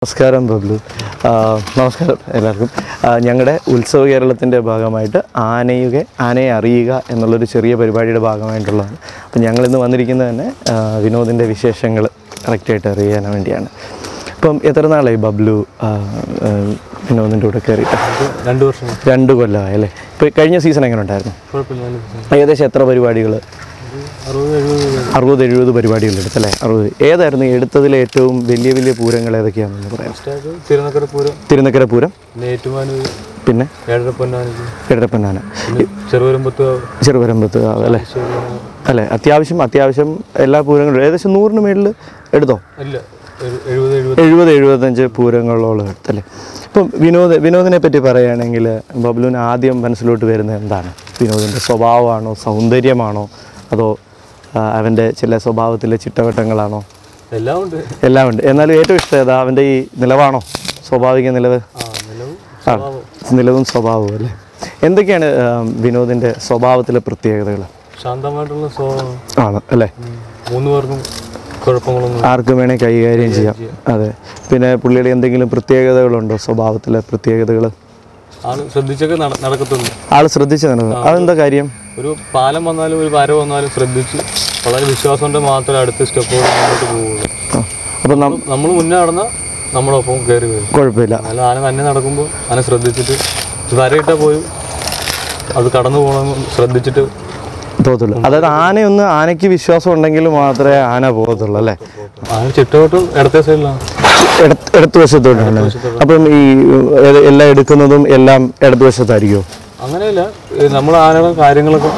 നമസ്കാരം ബബ്ലു ആ, നമസ്കാരം എല്ലാവർക്കും ഞങ്ങളുടെ ഉത്സവ കേരളത്തിൻ്റെ ഭാഗമായിട്ട് ആനയുക ആനയെ അറിയുക എന്നുള്ളൊരു ചെറിയ പരിപാടിയുടെ ഭാഗമായിട്ടുള്ളതാണ് അപ്പം ഞങ്ങളിന്ന് വന്നിരിക്കുന്നത് തന്നെ ആ, വിനോദിൻ്റെ വിശേഷങ്ങൾ കറക്റ്റായിട്ട് അറിയാൻ വേണ്ടിയാണ് അപ്പം എത്ര നാളായി ബബ്ലു ആ, ആ, വിനോദിൻ്റെ കൂടെ കയറിയിട്ട് രണ്ടു വർഷം രണ്ട് കൊല്ലമായി അല്ലേ ഇപ്പോൾ കഴിഞ്ഞ സീസൺ എങ്ങനെ ഉണ്ടായിരുന്നു കുഴപ്പമില്ല നല്ല business. ഏകദേശം എത്ര പരിപാടികൾ ഒരു അറുപത് എഴുപത് പേര്. അറുപത് എഴുപത് പരിപാടികൾ എടുത്തല്ലേ അറുപത് ഏതായിരുന്നു എടുത്തതിലെ ഏറ്റവും വലിയ വലിയ പൂരങ്ങൾ ഏതൊക്കെയാണെന്ന് പറയാം First ആയിട്ട് തിരുനക്കര പൂരം തിരുനക്കര പൂരം പിന്നെ ഏറ്റുമാനൂർ പിന്നെ ഏഴര പൊന്നാനിക്ക് എടപ്പന്നാന പിന്നെ ചെറുവരമ്പത്ത് ചെറുപരമ്പത്ത് അല്ലേ അല്ലേ അത്യാവശ്യം അത്യാവശ്യം എല്ലാ പൂരങ്ങളും ഏകദേശം നൂറിന് മേളിൽ എടുത്തോ അല്ല ഒരു എഴുപത് എഴുപത് എഴുപത് എഴുപത്തഞ്ച് പൂരങ്ങളോളം എടുത്തല്ലേ ഇപ്പം വിനോദ് വിനോദിനെ പറ്റി പറയുകയാണെങ്കിൽ ബബ്ലുവിന് ആദ്യം മനസ്സിലോട്ട് വരുന്നത് എന്താണ് വിനോദിൻ്റെ സ്വഭാവമാണോ സൗന്ദര്യമാണോ അതോ ആ, അവൻ്റെ ചില സ്വഭാവത്തിലെ ചിട്ടവട്ടങ്ങളാണോ എല്ലാം ഉണ്ട് എല്ലാം ഉണ്ട് എന്നാലും ഏറ്റവും ഇഷ്ടം ഏതാ അവൻ്റെ ഈ നിലവാണോ സ്വാഭാവിക നിലവ് ആ നിലവും ആ നിലവും സ്വഭാവവും അല്ലേ എന്തൊക്കെയാണ് ആ, വിനോദിൻ്റെ സ്വഭാവത്തിലെ പ്രത്യേകതകൾ ശാന്തമായിട്ടുള്ള സ്വഭാവം ആണ് അല്ലേ മൂന്ന് പേർക്കും കുഴപ്പങ്ങളൊന്നും ആർക്കും വേണേൽ കൈകാര്യം ചെയ്യാം അതെ പിന്നെ പുള്ളിയുടെ എന്തെങ്കിലും പ്രത്യേകതകളുണ്ടോ സ്വഭാവത്തിലെ പ്രത്യേകതകൾ ആള് ശ്രദ്ധിച്ചൊക്കെ നട- നടക്കത്തുള്ളൂ ആൾ ശ്രദ്ധിച്ചു നടന്നു അതെന്താ കാര്യം ഒരു പാലം വന്നാലും ഒരു വര വന്നാലും ശ്രദ്ധിച്ച് വളരെ വിശ്വാസം കൊണ്ട് മാത്രമേ അടുത്ത സ്റ്റെപ്പോട് മുന്നോട്ട് പോവുള്ളൂ ആ. അപ്പം നം നമ്മൾ മുന്നേ നടന്ന നമ്മളൊപ്പം കയറി വരും കുഴപ്പമില്ല എന്നാലും ആന തന്നെ നടക്കുമ്പോൾ ആന ശ്രദ്ധിച്ചിട്ട് വരയിട്ടാൽ പോയി അത് കടന്നു പോകണമെന്ന് ശ്രദ്ധിച്ചിട്ട് പോകത്തുള്ളൂ അതായത് ആനയൊന്ന് ആനയ്ക്ക് വിശ്വാസം ഉണ്ടെങ്കിൽ മാത്രമേ ആന പോകത്തുള്ളൂ അല്ലേ ആന ചുറ്റോട്ടും ഇടത്തെ സൈഡിലാണ് ഇടത്ത് ഇടത്തുവശത്തോട്ടാണ് അപ്പം ഈ ഏത് എല്ലാം എടുക്കുന്നതും എല്ലാം ഇടതുവശത്തായിരിക്കുമോ അങ്ങനെയല്ല നമ്മൾ ആനകളും കാര്യങ്ങളൊക്കെ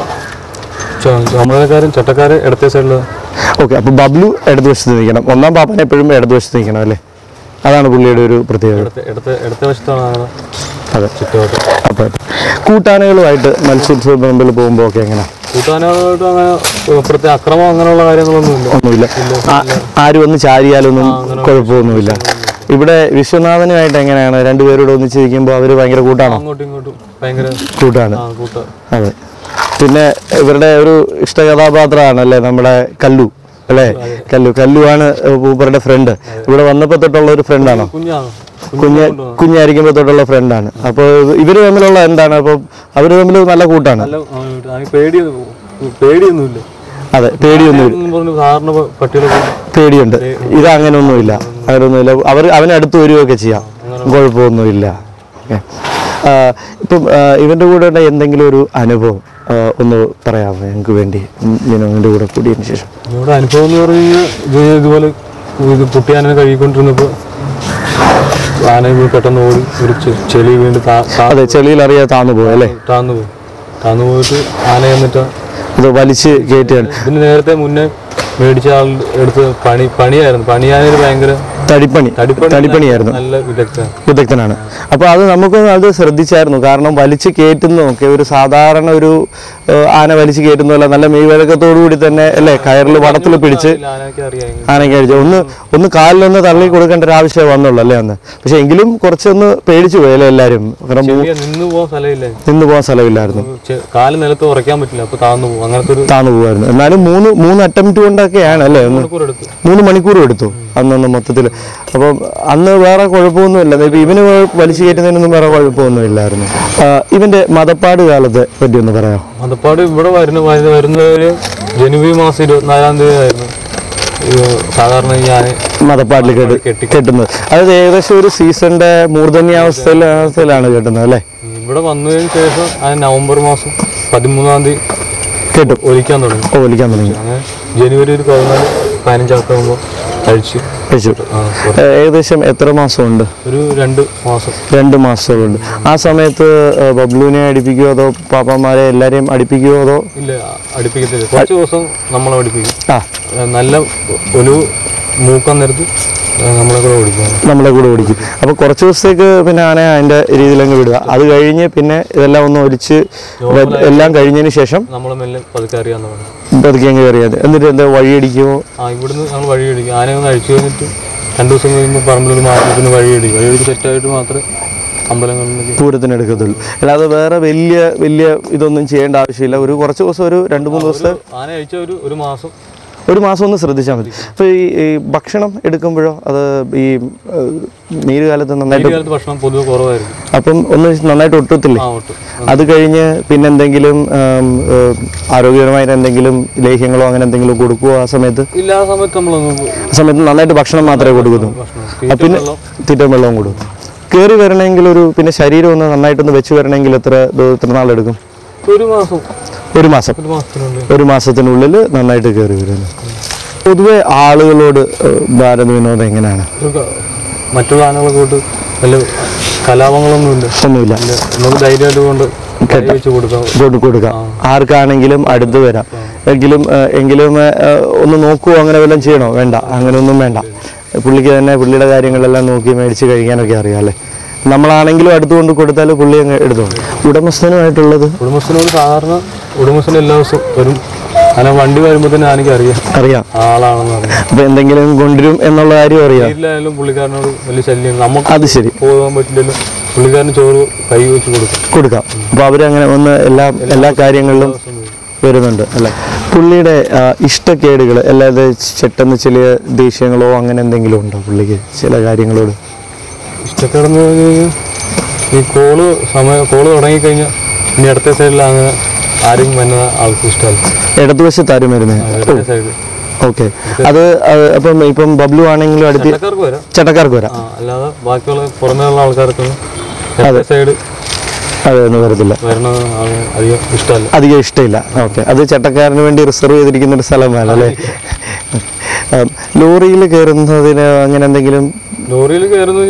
ചുമതലക്കാരും ചട്ടക്കാരും ഇടത്തെ സൈഡിലാണ് ഓക്കെ അപ്പോൾ ബബ്ലു ഇടതുവശത്ത് നിൽക്കണം ഒന്നാം പാപ്പൻ എപ്പോഴും ഇടതുവശത്ത് നിൽക്കണം അല്ലേ അതാണ് പുള്ളിയുടെ ഒരു പ്രത്യേകത ഇടത്തെ ഇടത്തെ ഇടത്തെ വശത്താണ് ആന അതെ ചുറ്റോട്ട് അപ്പം കൂട്ടാനകളുമായിട്ട് മത്സ്യോത്സവ പറമ്പിൽ പോകുമ്പോൾ ഒക്കെ എങ്ങനെ കൂട്ടാനായിട്ട് അങ്ങനെ പ്രത്യേക അക്രമം അങ്ങനെയുള്ള കാര്യങ്ങളൊന്നുമില്ല ഒന്നുമില്ല ആ- ആരും ഒന്ന് ചാരിയാലൊന്നും കുഴപ്പമൊന്നുമില്ല ഇവിടെ വിശ്വനാഥനുമായിട്ട് എങ്ങനെയാണ് രണ്ടുപേരോട് ഒന്നിച്ചിരിക്കുമ്പോൾ അവർ ഭയങ്കര കൂട്ടാണോ അങ്ങോട്ടും ഇങ്ങോട്ടും ഭയങ്കര കൂട്ടാണ് ആ കൂട്ട അതെ പിന്നെ ഇവരുടെ ഒരു ഇഷ്ട കഥാപാത്രമാണല്ലേ നമ്മുടെ കല്ലു അല്ലേ കല്ലു കല്ലുവാണ് ഊപ്പറുടെ ഫ്രണ്ട് ഇവിടെ വന്നപ്പോൾ തൊട്ടുള്ള ഒരു ഫ്രണ്ടാണോ കുഞ്ഞാണ് കുഞ്ഞ് കുഞ്ഞായിരിക്കുമ്പോൾ തൊട്ടുള്ള ഫ്രണ്ടാണ് അപ്പോൾ ഇവർ തമ്മിലുള്ള എന്താണ് അപ്പോൾ അവർ തമ്മിൽ നല്ല കൂട്ടാണ് നല്ല അതിന് പേടിയൊന്നും പേടിയൊന്നുമില്ല അതെ പേടിയൊന്നും എന്നും പറഞ്ഞു സാറിന് പട്ടികളെ പേടിയുണ്ട് ഇത് അങ്ങനെയൊന്നുമില്ല അങ്ങനെയൊന്നുമില്ല അവർ അവനടുത്ത് വരികയൊക്കെ ചെയ്യാം കുഴപ്പമൊന്നുമില്ല ഓക്കെ ഇപ്പം ആ, ഇവൻ്റെ കൂടെ ഉള്ള എന്തെങ്കിലും ഒരു അനുഭവം ആ, ഒന്ന് പറയാമോ ഞങ്ങൾക്ക് വേണ്ടി വിനോദിൻ്റെ കൂടെ കൂടിയതിന് ശേഷം ഇവിടെ അനുഭവം എന്ന് പറഞ്ഞു കഴിഞ്ഞാൽ ഇത് ഇതുപോലെ ഇത് പൊട്ടിയാനെ കഴുകിക്കൊണ്ടിരുന്നപ്പോൾ ആന വീണ് പെട്ടെന്ന് ഓടി ഒരു ചെ- ചെളി വീണ്ട് താ- താ- അതെ ചെളിയിൽ അറിയാതെ താന്നു പോയി അല്ലേ താന്നു പോയി താന്നു പോയിട്ട് ആന എന്നിട്ട് ഇത് വലിച്ച് കയറ്റുകയാണ് ഇതിന് നേരത്തെ മുന്നേ മേടിച്ച ആൾ എടുത്ത് പണി പണിയായിരുന്നു പണിയാനൊരു ഭയങ്കര തടിപ്പണി തടിപ്പണി തടിപ്പണിയായിരുന്നു നല്ല വിദഗ്ധ വിദഗ്ധനാണ് അപ്പോൾ അത് നമുക്ക് അത് ശ്രദ്ധിച്ചായിരുന്നു കാരണം വലിച്ചു കയറ്റുന്നതൊക്കെ ഒരു സാധാരണ ഒരു ഏഹ്, ആന വലിച്ചു കയറ്റുന്നതല്ല നല്ല മെയ്വഴക്കത്തോടു കൂടി തന്നെ അല്ലേ കയറിൽ വടത്തിൽ പിടിച്ച് ആനയ്ക്ക് അറിയാം ആനയ്ക്ക് അടിച്ചു ഒന്ന് ഒന്ന് കാലിലൊന്ന് തള്ളി കൊടുക്കേണ്ട ഒരു ആവശ്യമേ വന്നുള്ളൂ അല്ലേ അന്ന് പക്ഷെ എങ്കിലും കുറച്ചൊന്ന് പേടിച്ചു പോയി അല്ലേ എല്ലാവരും കാരണം ചെറിയ നിന്ന് പോകാൻ സ്ഥലമില്ല നിന്ന് പോകാൻ സ്ഥലമില്ലായിരുന്നു ചെ- കാല് നിലത്ത് ഉറയ്ക്കാൻ പറ്റില്ല അപ്പൊ താന്നു പോകും അങ്ങനത്തെ ഒരു താന്നു പോകുമായിരുന്നു എന്നാലും മൂന്ന് മൂന്ന് അറ്റംപ്റ്റ് കൊണ്ടൊക്കെയാണ് അല്ലേ ഒന്ന് മണിക്കൂർ എടുത്തു മൂന്ന് മണിക്കൂറും എടുത്തു അന്നൊന്ന് മൊത്തത്തിൽ അപ്പം അന്ന് വേറെ കുഴപ്പമൊന്നുമില്ല ഇപ്പം ഇവന് വലിച്ചു കയറ്റുന്നതിനൊന്നും വേറെ കുഴപ്പമൊന്നുമില്ലായിരുന്നു ആ, ഇവന്റെ മതപ്പാട് കാലത്തെ പറ്റി ഒന്ന് പറയാം മതപ്പാട് ഇവിടെ വരുന്ന വരുന്ന- വരുന്നവര് ജനുവരി മാസം ഇരുപത്തിനാലാം തീയതി ആയിരുന്നു ഈ സാധാരണ ഈ ആന മതപ്പാടിൽ കേട്ട് കെട്ടി കെട്ടുന്നത് അതായത് ഏകദേശം ഒരു സീസണിന്റെ മൂർധന്യാവസ്ഥയിൽ അവസ്ഥയിലാണ് കെട്ടുന്നത് അല്ലേ ഇവിടെ വന്നതിന് ശേഷം ആ നവംബർ മാസം പതിമൂന്നാം തീയതി കെട്ടും ഒലിക്കാൻ തുടങ്ങി ഓ വലിക്കാൻ തുടങ്ങി അങ്ങനെ ജനുവരി ഒരു പതിനാല് പതിനഞ്ചൊക്കെ ആകുമ്പോൾ കഴിച്ച് കഴിച്ചു ആ, കുറ- ഏ, ഏകദേശം എത്ര മാസമുണ്ട് ഒരു രണ്ട് മാസം രണ്ട് മാസമുണ്ട് ആ സമയത്ത് ഏ, ബബ്ലുവിനെ അടിപ്പിക്കുമോ അതോ പാപ്പന്മാരെ എല്ലാവരെയും അടിപ്പിക്കുമോ അതോ ഇല്ല അടുപ്പിക്കത്തില്ല കുറച്ച് ദിവസം നമ്മളെ പഠിപ്പിക്കും ആ നല്ല ഒരു മൂക്കാൻ നേരത്ത് നമ്മളെ കൂടെ ഓടിക്കണം നമ്മളെ കൂടെ ഓടിക്കും അപ്പോൾ കുറച്ച് ദിവസത്തേക്ക് പിന്നെ ആന അതിൻ്റെ രീതിയിലങ്ങ് വിടുക അത് കഴിഞ്ഞ് പിന്നെ ഇതെല്ലാം ഒന്ന് ഒലിച്ച് വ- എല്ലാം കഴിഞ്ഞതിന് ശേഷം നമ്മളെ മെല്ലെ പതുക്കെ അറിയാന്ന് പറഞ്ഞു പതുക്കെ അങ്ങ് കയറിയാൽ എന്നിട്ട് എന്താ വഴിയടിക്കുമോ ആ ഇവിടുന്ന് ഞങ്ങൾ വഴി അടിക്കും ആനയെ ഒന്ന് അഴിച്ചു കഴിഞ്ഞിട്ട് രണ്ടു ദിവസം കഴിയുമ്പോൾ പറമ്പിലൊരു മാറ്റത്തിന് വഴി അടിക്കും വഴി അടിച്ച് സെറ്റായിട്ട് മാത്രമേ അമ്പലങ്ങളിലേക്ക് പൂരത്തിന് എടുക്കത്തുള്ളൂ അല്ലാതെ വേറെ വലിയ വലിയ ഇതൊന്നും ചെയ്യേണ്ട ആവശ്യമില്ല ഒരു കുറച്ച് ദിവസം ഒരു രണ്ട് മൂന്ന് ദിവസം ആന അഴിച്ച ഒരു ഒരു മാസം ഒരു മാസം ഒന്ന് ശ്രദ്ധിച്ചാൽ മതി അപ്പോൾ ഈ ഈ ഭക്ഷണം എടുക്കുമ്പോഴോ അത് ഈ ഏഹ്, നീരുകാലത്ത് നന്നായിട്ട് ഈ കാലത്ത് ഭക്ഷണം പൊതുവെ കുറവായിരിക്കും അപ്പം ഒന്ന് നന്നായിട്ട് ഒട്ടത്തില്ലേ ആ ഒട്ടും അത് കഴിഞ്ഞ് പിന്നെ എന്തെങ്കിലും ആം, ഏഹ്, ആരോഗ്യപരമായിട്ട് എന്തെങ്കിലും ലേഹ്യങ്ങളോ അങ്ങനെ എന്തെങ്കിലും കൊടുക്കുമോ ആ സമയത്ത് ഇല്ല ആ സമയത്ത് നമ്മളൊന്നും ആ സമയത്ത് നന്നായിട്ട് ഭക്ഷണം മാത്രമേ കൊടുക്കുന്നു ഭക്ഷണം ആ, പിന്നെ തീറ്റ വെള്ളവും കൊടുക്കും കയറി വരണമെങ്കിൽ ഒരു പിന്നെ ശരീരം ഒന്ന് നന്നായിട്ടൊന്ന് വെച്ച് വരണമെങ്കിൽ എത്ര ദൂ- എത്ര നാളെടുക്കും ഒരു മാസം ഒരു മാസം ഒരു മാസത്തിനുള്ളിൽ ഒരു മാസത്തിനുള്ളിൽ നന്നായിട്ട് കയറി വരുന്നു പൊതുവെ ആളുകളോട് ഏഹ്, ഭാരത് വിനോദം എങ്ങനെയാണ് ഒരു ക- മറ്റുള്ള ആനകളൊക്കെ കൊണ്ട് വല്ല കലാപങ്ങളൊന്നുമില്ല ഒന്നുമില്ല ഇല്ല. നമുക്ക് ധൈര്യമായിട്ട് കൊണ്ട് കൈ വെച്ച് കൊടുക്കാം കൊണ്ട് കൊടുക്കാം ആർക്കാണെങ്കിലും അടുത്ത് വരാം എങ്കിലും ഏഹ്, എങ്കിലും ഏഹ്, ഒന്ന് നോക്കുവോ അങ്ങനെ വല്ലതും ചെയ്യണോ വേണ്ട അങ്ങനെയൊന്നും വേണ്ട പുള്ളിക്ക് തന്നെ പുള്ളിയുടെ കാര്യങ്ങളെല്ലാം നോക്കി മേടിച്ച് കഴിക്കാനൊക്കെ അറിയാം അല്ലേ നമ്മളാണെങ്കിലും അടുത്ത് കൊണ്ട് കൊടുത്താൽ പുള്ളി അങ്ങ് എടുത്തോളും ഉടമസ്ഥനുമായിട്ടുള്ളത് ഉടമസ്ഥനോട് സാധാരണ ഉടമസ്ഥൻ എല്ലാ ദിവസവും വരും അങ്ങനെ വണ്ടി വരുമ്പോൾ തന്നെ എനിക്ക് അറിയാം അറിയാം ആളാണെന്ന് അറിയാം അപ്പൊ എന്തെങ്കിലും കൊണ്ടുവരും എന്നുള്ള കാര്യം അറിയാം വീട്ടിലായാലും പുള്ളിക്കാരനോട് വലിയ ശല്യം നമുക്ക് അത് ശരി പോകാൻ പറ്റില്ലല്ലോ പുള്ളിക്കാരന് ചോറ് കൈ വെച്ച് കൊടുക്കും കൊടുക്കാം അപ്പോൾ അവരങ്ങനെ ഒന്ന് എല്ലാ എല്ലാ കാര്യങ്ങളിലും ദിവസം വരും. വരുന്നുണ്ട് അല്ലേ പുള്ളിയുടെ ആ, ഇഷ്ടക്കേടുകൾ അല്ലാതെ ചെട്ടെന്ന് ചില ദേഷ്യങ്ങളോ അങ്ങനെ എന്തെങ്കിലും ഉണ്ടോ പുള്ളിക്ക് ചില കാര്യങ്ങളോട് ഇഷ്ടക്കേടെന്ന് പറഞ്ഞു കഴിഞ്ഞാൽ ഈ കോള് സമയം കോള് തുടങ്ങിക്കഴിഞ്ഞാൽ ഇനി അടുത്ത സൈഡിൽ അങ്ങനെ ആരും വരുന്ന ആൾക്ക് ഇഷ്ടമല്ല ഇടതുവശത്ത് ആരും വരുന്നത് അടുത്ത സൈഡ് ഓക്കെ അത് ആ, അപ്പം ഇപ്പം ബബ്ലു ആണെങ്കിലും അടുത്ത് ഇടക്കാർക്ക് വരാം ചട്ടക്കാർക്ക് വരാം ആ അല്ലാതെ ബാക്കിയുള്ള പുറമേ ഉള്ള ആൾക്കാർക്ക് അടുത്ത സൈഡ് അതൊന്നും വരത്തില്ല വരണത് ആള് അധികം ഇഷ്ടമല്ല അധികം ഇഷ്ടമില്ല ഓക്കെ അത് ചട്ടക്കാരന് വേണ്ടി റിസർവ് ചെയ്തിരിക്കുന്ന ഒരു സ്ഥലമാണ് അല്ലേ ലോറിയിൽ കയറുന്നതിന് അങ്ങനെ എന്തെങ്കിലും ലോറിയിൽ കയറുന്നത്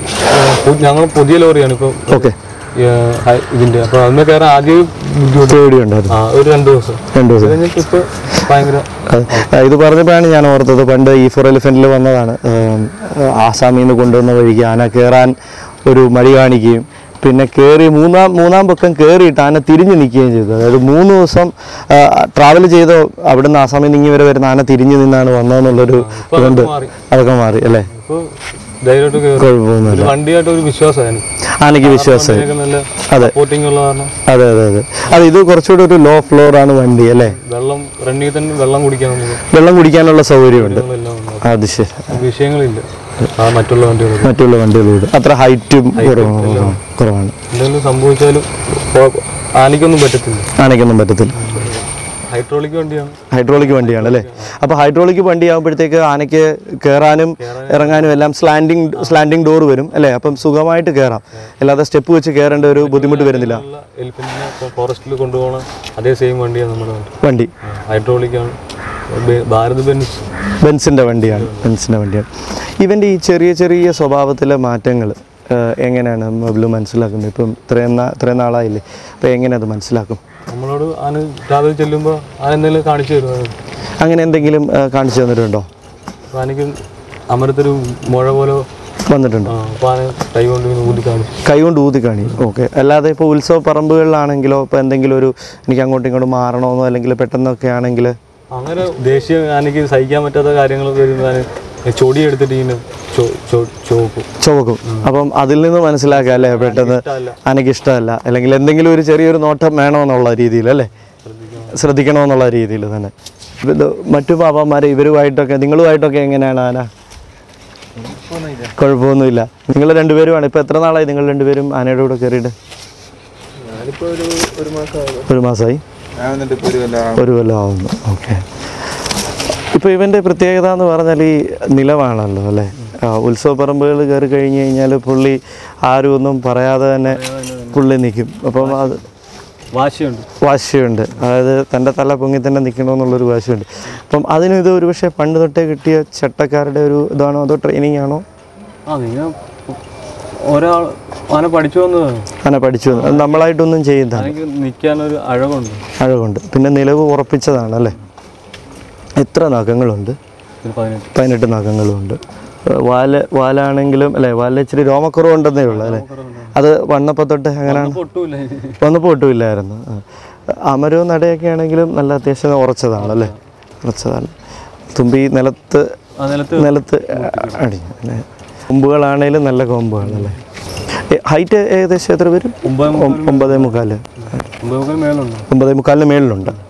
ഞങ്ങൾ പുതിയ ലോറിയാണ് ഇപ്പം ഓക്കെ ഈ, ആ, ഇതിന്റെ അപ്പൊ അതിന് കയറാൻ ആദ്യം ബുദ്ധിമുട്ട് പേടിയുണ്ടായിരുന്നു ആ ഒരു രണ്ട് ദിവസം രണ്ടു ദിവസം അത് കഴിഞ്ഞിട്ട് ഇപ്പൊ ഭയങ്കര അത് ഇത് പറഞ്ഞപ്പോഴാണ് ഞാൻ ഓർത്തത് പണ്ട് ഈ ഫോർ എലിഫൻറ്റിൽ വന്നതാണ് ഉം, ആസാമിൽ നിന്ന് കൊണ്ടുവന്ന വഴിക്ക് ആന കയറാൻ ഒരു മടി കാണിക്കുകയും പിന്നെ കയറി മൂന്നാം മൂന്നാം പക്കം കയറിയിട്ട് ആന തിരിഞ്ഞു നിൽക്കുകയും ചെയ്തു അതായത് മൂന്ന് ദിവസം ട്രാവൽ ചെയ്ത് അവിടുന്ന് ആസാമിൽ നിന്ന് ഇങ്ങി വരെ വരുന്ന ആന തിരിഞ്ഞു നിന്നാണ് വന്നതെന്നുള്ളൊരു ഇപ്പൊ അതൊക്കെ മാറി അതൊക്കെ മാറി അല്ലേ ഇപ്പൊ ധൈര്യമായിട്ട് കയറും കുഴപ്പമൊന്നുമില്ല ഒരു വണ്ടിയായിട്ട് ഒരു വിശ്വാസമാണ് ആനയ്ക്ക് വിശ്വാസമായി ഇതിനൊക്കെ നല്ല അതെ. സപ്പോർട്ടിങ് ഉള്ള കാരണം അതെ അതെ അതെ അതെ ഇത് കുറച്ചുകൂടി ഒരു ലോ ഫ്ലോർ ആണ് വണ്ടി അല്ലേ വെള്ളം റണ്ണിൽ തന്നെ വെള്ളം കുടിക്കാൻ നമുക്ക് വെള്ളം കുടിക്കാനുള്ള സൗകര്യമുണ്ട് എല്ലാം ഉണ്ട്. അത് ശരി വിഷയങ്ങളില്ല ആ മറ്റുള്ള വണ്ടികൾ മറ്റുള്ള വണ്ടികളോട് അത്ര ഹൈറ്റും കുറവാണ് കുറവാണ് എന്തെങ്കിലും സംഭവിച്ചാലും കൊ- ആനയ്ക്കൊന്നും പറ്റത്തില്ല ആനയ്ക്കൊന്നും പറ്റത്തില്ല ഹൈഡ്രോളിക് വണ്ടിയാണ് ഹൈഡ്രോളിക് വണ്ടിയാണ് അല്ലേ അപ്പോൾ ഹൈഡ്രോളിക് വണ്ടി ആകുമ്പോഴത്തേക്ക് ആനയ്ക്ക് കയറാനും ഇറങ്ങാനും എല്ലാം സ്ലാൻഡിങ് സ്ലാൻഡിങ് ഡോർ വരും അല്ലേ അപ്പം സുഖമായിട്ട് കയറാം അല്ലാതെ സ്റ്റെപ്പ് വെച്ച് കയറേണ്ട ഒരു ബുദ്ധിമുട്ട് വരുന്നില്ല എലിഫന്റിനെ ഫോറസ്റ്റിൽ കൊണ്ടുപോകണ അതേ സെയിം വണ്ടിയാണ് നമ്മുടെ വണ്ടി വണ്ടി ഹൈഡ്രോളിക് ആണ് ബെ- ഭാരത് ബെൻസ് ബെൻസിൻ്റെ വണ്ടിയാണ് ബെൻസിൻ്റെ വണ്ടിയാണ് ഇവൻ്റെ ഈ ചെറിയ ചെറിയ സ്വഭാവത്തിലെ മാറ്റങ്ങൾ എങ്ങനെയാണ് മബിള് മനസ്സിലാക്കുന്നത് ഇപ്പം ഇത്രയും നാ ഇത്രയും നാളായില്ലേ അപ്പോൾ എങ്ങനെ അത് മനസ്സിലാക്കും നമ്മളോട് ആന രാവിലെ ചെല്ലുമ്പോൾ ആന എന്തെങ്കിലും കാണിച്ചു തരും അത്. അങ്ങനെ എന്തെങ്കിലും ആ, കാണിച്ചു തന്നിട്ടുണ്ടോ അപ്പൊ ആനയ്ക്ക് അമരത്തൊരു മുഴ പോലെ വന്നിട്ടുണ്ടോ ആ, അപ്പൊ ആന കൈ കൊണ്ട് ഇങ്ങനെ ഊതി കാണിച്ചു കൈകൊണ്ട് ഊതി കാണി ഓക്കെ അല്ലാതെ ഇപ്പോൾ ഉത്സവ പറമ്പുകളിലാണെങ്കിലോ ഇപ്പോൾ എന്തെങ്കിലും ഒരു എനിക്ക് അങ്ങോട്ടും ഇങ്ങോട്ടും മാറണമെന്നോ അല്ലെങ്കിൽ പെട്ടെന്നൊക്കെ ആണെങ്കിൽ അങ്ങനെ ദേഷ്യം ആനയ്ക്ക് സഹിക്കാൻ പറ്റാത്ത കാര്യങ്ങൾ വരുമ്പോൾ ആന ചൊടി എടുത്തിട്ട് ഇങ്ങനെ ചോ- ചോ- ചോക്കും ചുവക്കും അപ്പം അതിൽ നിന്ന് മനസ്സിലാക്കാം അല്ലേ പെട്ടെന്ന് ഇഷ്ടമല്ല എനിക്ക് ഇഷ്ടമല്ല അല്ലെങ്കിൽ എന്തെങ്കിലും ഒരു ചെറിയൊരു നോട്ടം വേണമെന്നുള്ള രീതിയിൽ അല്ലേ ശ്രദ്ധിക്കണം ശ്രദ്ധിക്കണമെന്നുള്ള രീതിയിൽ തന്നെ ഇത് മറ്റു പാപ്പന്മാരെ ഇവരുമായിട്ടൊക്കെ നിങ്ങളുമായിട്ടൊക്കെ എങ്ങനെയാണ് ആന കുഴപ്പമൊന്നുമില്ല നിങ്ങൾ രണ്ടുപേരുമാണ് ഇപ്പോൾ എത്ര നാളായി നിങ്ങൾ രണ്ടുപേരും ആനയുടെ കൂടെ കയറിയിട്ട് ഞാനിപ്പോ ഒരു ഒരു മാസമായി ഒരു മാസമായി ഞാൻ വന്നിട്ട് ഇപ്പോൾ ഒരു കൊല്ലം ഒരു കൊല്ലം ആവുന്നു ഓക്കെ ഇപ്പോൾ ഇവൻ്റെ പ്രത്യേകത എന്ന് പറഞ്ഞാൽ ഈ നിലവാണല്ലോ അല്ലേ ആ, ഉത്സവ പറമ്പുകൾ കയറി കഴിഞ്ഞ് കഴിഞ്ഞാൽ പുള്ളി ആരും ഒന്നും പറയാതെ തന്നെ പുള്ളി നിൽക്കും അപ്പം അത് വാശിയുണ്ട് വാശിയുണ്ട് അതായത് തൻ്റെ തല പൊങ്ങി തന്നെ നിൽക്കണമെന്നുള്ളൊരു വാശിയുണ്ട് അപ്പം അതിന് ഇത് ഒരു പക്ഷേ പണ്ട് തൊട്ടേ കിട്ടിയ ചട്ടക്കാരുടെ ഒരു ഇതാണോ അതോ ട്രെയിനിങ് ആണോ ആ നിങ്ങൾ ഒരാൾ ആന പഠിച്ചു വന്നതാണ് അങ്ങനെ പഠിച്ചു വന്നത്. അത് നമ്മളായിട്ടൊന്നും ചെയ്യുന്നതാണ് ആനയ്ക്ക് നിൽക്കാനൊരു അഴകുണ്ട് അഴകുണ്ട് പിന്നെ നിലവ് ഉറപ്പിച്ചതാണ് അല്ലേ എത്ര നഖങ്ങളുണ്ട് ഒരു പതിനെട്ട് പതിനെട്ട് നഖങ്ങളുമുണ്ട് ഏഹ് വാല് വാലാണെങ്കിലും അല്ലേ വാലിൽ ഇച്ചിരി രോമക്കുറവുണ്ടെന്നേ ഉള്ളൂ അല്ലേ അത് വന്നപ്പോൾ തൊട്ട് എങ്ങനെയാണ് പൊട്ടൂല വന്നപ്പോൾ ഒട്ടുമില്ലായിരുന്നു ആ. അമരവും നടയൊക്കെ ആണെങ്കിലും നല്ല അത്യാവശ്യം ഉറച്ചതാണ് അല്ലേ ഉറച്ചതാണ് തുമ്പി നിലത്ത് ആ നിലത്ത് നിലത്ത് അടി അല്ലേ കൊമ്പുകളാണേലും നല്ല കൊമ്പുകളല്ലേ ഹൈറ്റ് ഏകദേശം എത്ര വരും ഒമ്പത് ഒമ്പതേ മുക്കാല് ഒമ്പത് മുക്കാൽ മേലുണ്ട് ഒമ്പതേ മുക്കാലിന് മേളിലുണ്ട്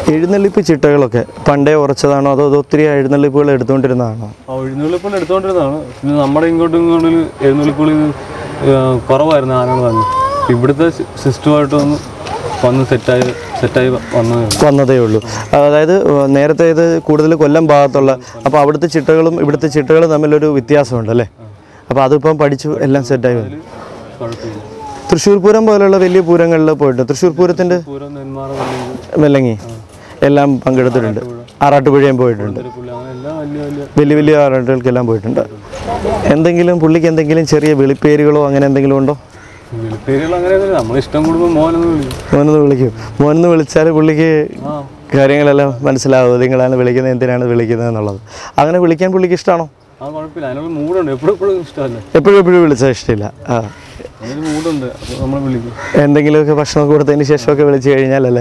എഴുന്നള്ളിപ്പ് ചിട്ടകളൊക്കെ പണ്ടേ ഉറച്ചതാണോ അതോ അത് ഒത്തിരി എഴുന്നള്ളിപ്പുകൾ എടുത്തുകൊണ്ടിരുന്നതാണോ ആ എഴുന്നള്ളിപ്പുകൾ എടുത്തുകൊണ്ടിരുന്നതാണ് പിന്നെ നമ്മുടെ ഇങ്ങോട്ടും ഇങ്ങോട്ടും എഴുന്നള്ളിപ്പുകൾ കുറവായിരുന്നു ആനകൾ വന്ന് ഇവിടുത്തെ സിസ്റ്റമായിട്ട് വന്ന് വന്ന് സെറ്റായി സെറ്റായി വന്നതേ ഉള്ളൂ. വന്നതേ ഉള്ളൂ അതായത് ഏഹ്, നേരത്തെ ഇത് കൂടുതൽ കൊല്ലം ഭാഗത്തുള്ള അപ്പോൾ അവിടുത്തെ ചിട്ടകളും ഇവിടുത്തെ ചിട്ടകളും തമ്മിലൊരു വ്യത്യാസമുണ്ട് അല്ലേ അപ്പോൾ അതിപ്പം പഠിച്ചു എല്ലാം സെറ്റായി വന്നു കുഴപ്പമില്ല തൃശ്ശൂർ പൂരം പോലുള്ള വലിയ പൂരങ്ങളിൽ പോയിട്ട് തൃശ്ശൂർ പൂരത്തിൻ്റെ പൂരം നെന്മാറ പള്ളി വെല്ലങ്ങി എല്ലാം പങ്കെടുത്തിട്ടുണ്ട് ആറാട്ടുപുഴയും പോയിട്ടുണ്ട് പുള്ളി അങ്ങനെ എല്ലാം വലിയ വലിയ വലിയ വലിയ ആറാട്ടുകൾക്കെല്ലാം പോയിട്ടുണ്ട് എന്തെങ്കിലും പുള്ളിക്ക് എന്തെങ്കിലും ചെറിയ വിളിപ്പേരുകളോ അങ്ങനെ എന്തെങ്കിലും ഉണ്ടോ വിളിപ്പേരുകൾ അങ്ങനെയൊന്നുമില്ല നമ്മൾ ഇഷ്ടം കൂടുമ്പോൾ മോനെന്ന് വിളിക്കും മോനെന്ന് വിളിക്കും മോനെന്ന് വിളിച്ചാൽ പുള്ളിക്ക് ആ കാര്യങ്ങളെല്ലാം മനസ്സിലാവും നിങ്ങളാണ് വിളിക്കുന്നത് എന്തിനാണ് വിളിക്കുന്നത് എന്നുള്ളത് അങ്ങനെ വിളിക്കാൻ പുള്ളിക്ക് ഇഷ്ടമാണോ ആ കുഴപ്പമില്ല അതിനുള്ള മൂടുണ്ട് എപ്പോഴും എപ്പോഴും ഇഷ്ടമല്ലേ എപ്പോഴും എപ്പോഴും വിളിച്ചാൽ ഇഷ്ടമില്ല ആ അതിന് മൂടുണ്ട് അപ്പോൾ നമ്മൾ വിളിക്കും എന്തെങ്കിലുമൊക്കെ ഭക്ഷണം കൊടുത്തതിന് ശേഷമൊക്കെ വിളിച്ചു കഴിഞ്ഞാലല്ലേ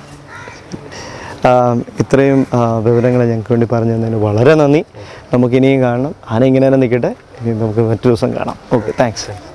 ആ, ഇത്രയും ആ, വിവരങ്ങൾ ഞങ്ങൾക്ക് വേണ്ടി പറഞ്ഞു തന്നതിന് വളരെ നന്ദി നമുക്കിനിയും കാണണം ആന ഇങ്ങനെ തന്നെ നിൽക്കട്ടെ ഇനി നമുക്ക് മറ്റു ദിവസം കാണാം ഓക്കെ താങ്ക്സ്